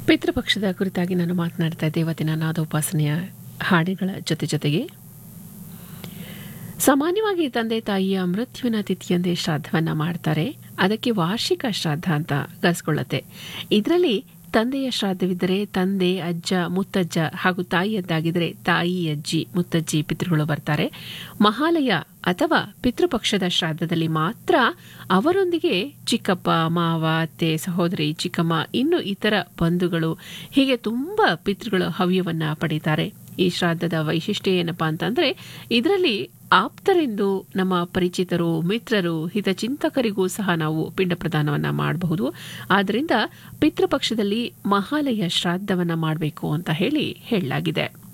ಪಿತೃಪಕ್ಷದ ಕುರಿತಾಗಿ ನಾನು ಮಾತನಾಡ್ತಾ ಇದ್ದೆ ಇವತ್ತಿನ ನಾದೋಪಾಸನೆಯ ಹಾಡುಗಳ ಜೊತೆ ಜೊತೆಗೆ ಸಾಮಾನ್ಯವಾಗಿ ತಂದೆ ತಾಯಿಯ ಮೃತ್ಯುವಿನ ತಿಥಿಯಂದೇ ಶ್ರಾದ್ದವನ್ನ ಮಾಡ್ತಾರೆ ಅದಕ್ಕೆ ವಾರ್ಷಿಕ ಶ್ರಾದ್ದ ಅಂತ ಕರೆಸ್ಕೊಳ್ಳುತ್ತೆ ಇದರಲ್ಲಿ ತಂದೆಯ ಶ್ರಾದ್ದವಿದ್ದರೆ ತಂದೆ ಅಜ್ಜ ಮುತ್ತಜ್ಜ ಹಾಗೂ ತಾಯಿಯದ್ದಾಗಿದ್ದರೆ ತಾಯಿ ಅಜ್ಜಿ ಮುತ್ತಜ್ಜಿ ಪಿತೃಗಳು ಬರ್ತಾರೆ ಮಹಾಲಯ ಅಥವಾ ಪಿತೃಪಕ್ಷದ ಶ್ರಾದ್ದದಲ್ಲಿ ಮಾತ್ರ ಅವರೊಂದಿಗೆ ಚಿಕ್ಕಪ್ಪ ಮಾವ ಅತ್ತೆ ಸಹೋದರಿ ಚಿಕ್ಕಮ್ಮ ಇನ್ನು ಇತರ ಬಂಧುಗಳು ಹೀಗೆ ತುಂಬ ಪಿತೃಗಳು ಹವ್ಯವನ್ನ ಪಡೀತಾರೆ ಈ ಶ್ರಾದ್ದದ ವೈಶಿಷ್ಟ್ಯ ಏನಪ್ಪಾ ಅಂತಂದ್ರೆ ಇದರಲ್ಲಿ ಆಪ್ತರೆಂದು ನಮ್ಮ ಪರಿಚಿತರು ಮಿತ್ರರು ಹಿತಚಿಂತಕರಿಗೂ ಸಹ ನಾವು ಪಿಂಡ ಪ್ರದಾನವನ್ನ ಮಾಡಬಹುದು ಆದ್ದರಿಂದ ಪಿತೃಪಕ್ಷದಲ್ಲಿ ಮಹಾಲಯ ಶ್ರಾದ್ದವನ್ನ ಮಾಡಬೇಕು ಅಂತ ಹೇಳಿ ಹೇಳಲಾಗಿದೆ